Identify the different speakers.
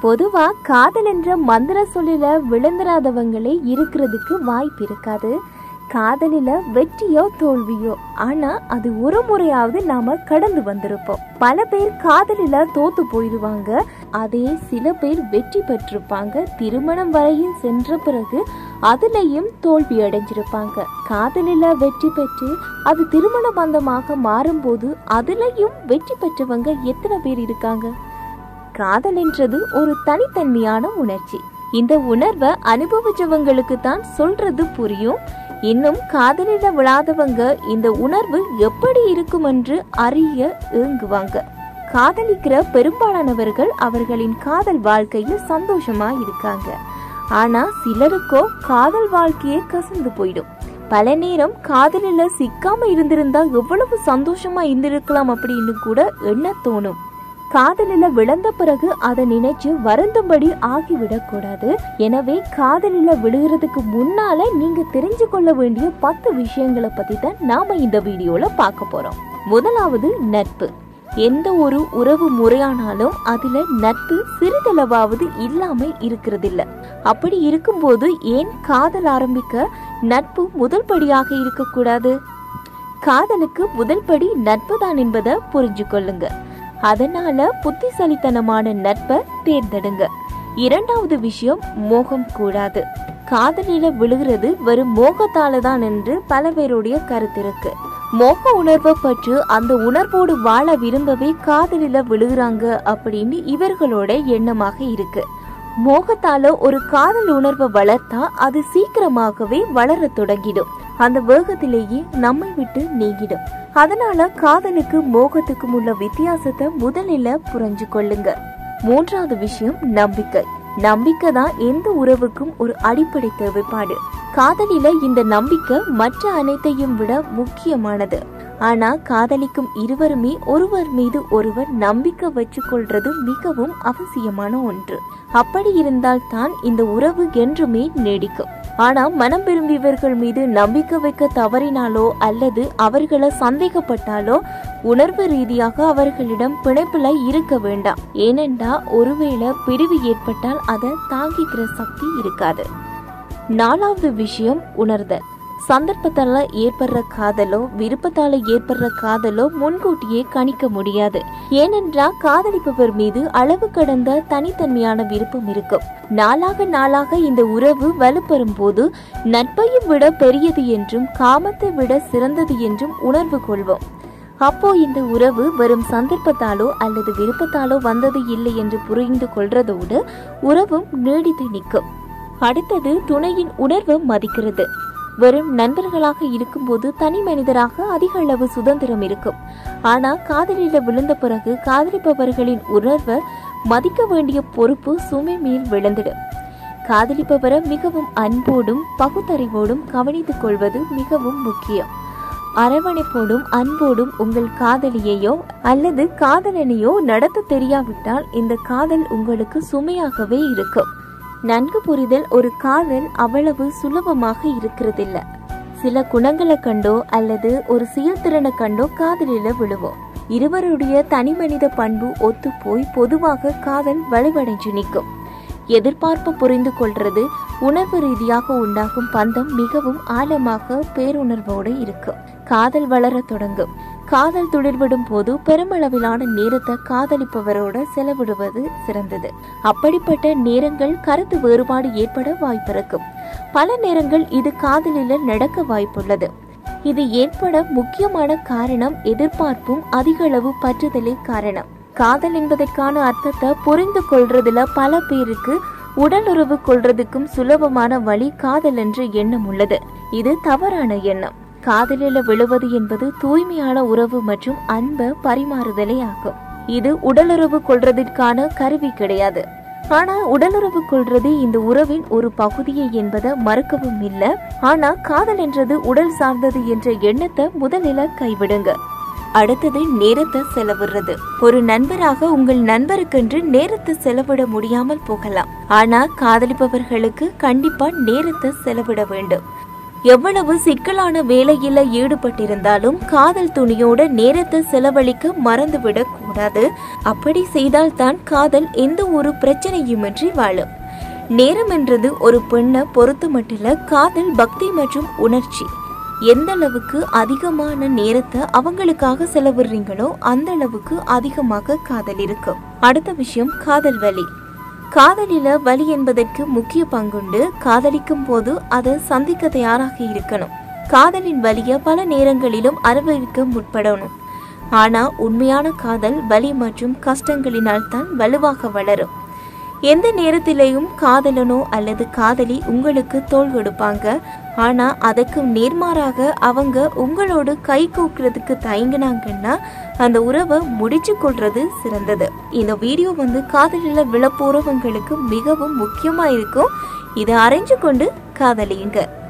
Speaker 1: பொதுவா காதல் என்ற மந்திர சொல்லில விழுந்துராதவங்களே இருக்கிறதுக்கு வாய்ப்பு இருக்காது காதலில வெற்றியோ தோல்வியோ ஆனா அது ஒரு முறையாவது நாம கடந்து வந்திருப்போம் பல பேர் காதலில தோத்து போயிடுவாங்க அதே சில பேர் வெற்றி பெற்றிருப்பாங்க திருமணம் வரையும் சென்ற பிறகு அதுலயும் தோல்வி அடைஞ்சிருப்பாங்க காதலில வெற்றி பெற்று அது திருமண பந்தமாக மாறும்போது அதுலயும் வெற்றி பெற்றவங்க எத்தனை பேர் இருக்காங்க காதல் என்றது ஒரு தனித்தன்மையான உணர்ச்சி இந்த உணர்வை அனுபவிச்சவங்களுக்கு தான் சொல்றது புரியும் இன்னும் காதலில விழாதவங்க இந்த உணர்வு எப்படி இருக்கும் என்று அறிய ஏங்குவாங்க காதலிக்கிற பெரும்பாலானவர்கள் அவர்களின் காதல் வாழ்க்கையில் சந்தோஷமா இருக்காங்க ஆனா சிலருக்கோ காதல் வாழ்க்கையே கசந்து போயிடும் பல நேரம் காதலில சிக்காம இருந்திருந்தா எவ்வளவு சந்தோஷமா இருந்திருக்கலாம் அப்படின்னு கூட எண்ண தோணும் காதலில விழுந்த பிறகு அதை நினைச்சு வருந்தும்படி ஆகிவிடக் கூடாது எனவே காதலில விழுகிறதுக்கு முன்னால நீங்க தெரிஞ்சு கொள்ள வேண்டிய பத்து விஷயங்களை பத்தி தான் நாம இந்த வீடியோல பார்க்க போறோம் முதலாவது நட்பு எந்த ஒரு உறவு முறையானாலும் அதுல நட்பு சிறிதளவாவது இல்லாம இருக்கிறதில்ல அப்படி இருக்கும்போது ஏன் காதல் ஆரம்பிக்க நட்பு முதல் படியாக இருக்கக்கூடாது காதலுக்கு முதல் படி நட்பு தான் என்பதை புரிஞ்சு கொள்ளுங்க அதனால புத்திசாலித்தனமான நட்பை தேர்ந்தெடுங்க இரண்டாவது விஷயம் மோகம் கூடாது காதலில விழுகிறது வெறும் மோகத்தால தான் என்று பல பேருடைய கருத்து இருக்கு மோக உணர்வை பற்றி அந்த உணர்வோடு வாழ விரும்பவே காதலில விழுகிறாங்க அப்படின்னு இவர்களோட எண்ணமாக இருக்கு மோகத்தால ஒரு காதல் உணர்வை வளர்த்தா அது சீக்கிரமாகவே வளர தொடங்கிடும் அந்த வேகத்திலேயே நம்மை விட்டு நீங்கிடும் அதனால காதலுக்கு மோகத்துக்கும் உள்ள வித்தியாசத்தை முதலில் புரிஞ்சு கொள்ளுங்க மூன்றாவது விஷயம் நம்பிக்கை நம்பிக்கை தான் எந்த உறவுக்கும் ஒரு அடிப்படை தேவைப்பாடு காதலில இந்த நம்பிக்கை மற்ற அனைத்தையும் விட முக்கியமானது ஆனா காதலிக்கும் இருவருமே ஒருவர் மீது ஒருவர் நம்பிக்கை வச்சு கொள்றது மிகவும் அவசியமான ஒன்று அப்படி இருந்தால் தான் இந்த உறவு என்றுமே நீடிக்கும் ஆனா மனம் விரும்பியவர்கள் மீது நம்பிக்கை வைக்க தவறினாலோ அல்லது அவர்களை சந்தேகப்பட்டாலோ உணர்வு ரீதியாக அவர்களிடம் பிணைப்புல இருக்க வேண்டாம் ஏனென்றா ஒருவேளை பிரிவு ஏற்பட்டால் அதை தாங்கிக்கிற சக்தி இருக்காது நாலாவது விஷயம் உணர்தல் சந்தர்ப்பத்தால ஏற்படுற காதலோ விருப்பத்தால ஏற்படுற காதலோ முன்கூட்டியே கணிக்க முடியாது ஏனென்றா காதலிப்பவர் மீது அளவு கடந்த தனித்தன்மையான விருப்பம் இருக்கும் நாளாக நாளாக இந்த உறவு வலுப்பெறும் போது நட்பையும் விட பெரியது என்றும் காமத்தை விட சிறந்தது என்றும் உணர்வு கொள்வோம் அப்போ இந்த உறவு வெறும் சந்தர்ப்பத்தாலோ அல்லது விருப்பத்தாலோ வந்தது இல்லை என்று புரிந்து கொள்றதோடு உறவும் நீடித்து நிற்கும் அடுத்தது துணையின் உணர்வு மதிக்கிறது வெறும் நண்பர்களாக இருக்கும்போது தனி மனிதராக அதிக அளவு சுதந்திரம் இருக்கும் ஆனா காதலில விழுந்த பிறகு காதலிப்பவர்களின் உணர்வை மதிக்க வேண்டிய பொறுப்பு சுமை மேல் விழுந்திடும் காதலிப்பவரை மிகவும் அன்போடும் பகுத்தறிவோடும் கவனித்துக் கொள்வது மிகவும் முக்கியம் அரவணைப்போடும் அன்போடும் உங்கள் காதலியையோ அல்லது காதலனையோ நடத்த தெரியாவிட்டால் இந்த காதல் உங்களுக்கு சுமையாகவே இருக்கும் நன்கு புரிதல் ஒரு காதல் அவ்வளவு சுலபமாக இருக்கிறதில்ல சில குணங்களை கண்டோ அல்லது ஒரு செயல்திறனை கண்டோ காதலில விழுவோம் இருவருடைய தனி மனித பண்பு ஒத்து போய் பொதுவாக காதல் வலுவடைஞ்சு நிற்கும் எதிர்பார்ப்பு புரிந்து கொள்றது உணர்வு ரீதியாக உண்டாகும் பந்தம் மிகவும் ஆழமாக பேருணர்வோடு இருக்கும் காதல் வளர தொடங்கும் காதல் துளிர்விடும் போது பெருமளவிலான நேரத்தை காதலிப்பவரோட செலவிடுவது சிறந்தது அப்படிப்பட்ட நேரங்கள் கருத்து வேறுபாடு ஏற்பட வாய்ப்பிருக்கும் பல நேரங்கள் இது காதலில நடக்க வாய்ப்புள்ளது இது ஏற்பட முக்கியமான காரணம் எதிர்பார்ப்பும் அதிக அளவு பற்றுதலே காரணம் காதல் என்பதற்கான அர்த்தத்தை புரிந்து கொள்றதுல பல பேருக்கு உடல் உறவு கொள்றதுக்கும் சுலபமான வழி காதல் என்ற எண்ணம் உள்ளது இது தவறான எண்ணம் காதலில விழுவது என்பது தூய்மையான உறவு மற்றும் அன்பை பரிமாறுதலே ஆகும் இது உடலுறவு கொள்றதற்கான கருவி கிடையாது ஆனா உடலுறவு கொள்றது இந்த உறவின் ஒரு பகுதியை என்பதை மறுக்கவும் இல்லை ஆனா காதல் என்றது உடல் சார்ந்தது என்ற எண்ணத்தை முதலில கைவிடுங்க அடுத்தது நேரத்தை செலவிடுறது ஒரு நண்பராக உங்கள் நண்பருக்கென்று நேரத்தை செலவிட முடியாமல் போகலாம் ஆனா காதலிப்பவர்களுக்கு கண்டிப்பா நேரத்தை செலவிட வேண்டும் எவ்வளவு சிக்கலான வேலையில ஈடுபட்டிருந்தாலும் காதல் துணியோட நேரத்தை செலவழிக்க மறந்துவிடக் கூடாது அப்படி செய்தால்தான் காதல் எந்த ஒரு பிரச்சனையுமின்றி வாழும் நேரம் என்றது ஒரு பெண்ணை பொறுத்து மட்டும் காதல் பக்தி மற்றும் உணர்ச்சி எந்த அளவுக்கு அதிகமான நேரத்தை அவங்களுக்காக செலவிடுறீங்களோ அந்த அளவுக்கு அதிகமாக காதல் இருக்கும் அடுத்த விஷயம் காதல் வலி காதலில வலி என்பதற்கு முக்கிய பங்குண்டு காதலிக்கும் போது அதை சந்திக்க தயாராக இருக்கணும் காதலின் வலிய பல நேரங்களிலும் அனுபவிக்க முற்படணும் ஆனா உண்மையான காதல் வலி மற்றும் கஷ்டங்களினால் தான் வலுவாக வளரும் எந்த நேரத்திலேயும் காதலனோ அல்லது காதலி உங்களுக்கு தோல் கொடுப்பாங்க ஆனா அதுக்கு நேர்மாறாக அவங்க உங்களோடு கை கூக்குறதுக்கு தயங்கினாங்கன்னா அந்த உறவை முடிச்சு கொள்றது சிறந்தது இந்த வீடியோ வந்து காதலில் விழப்போறவங்களுக்கு மிகவும் முக்கியமா இருக்கும் இதை அறிஞ்சு கொண்டு காதலியுங்க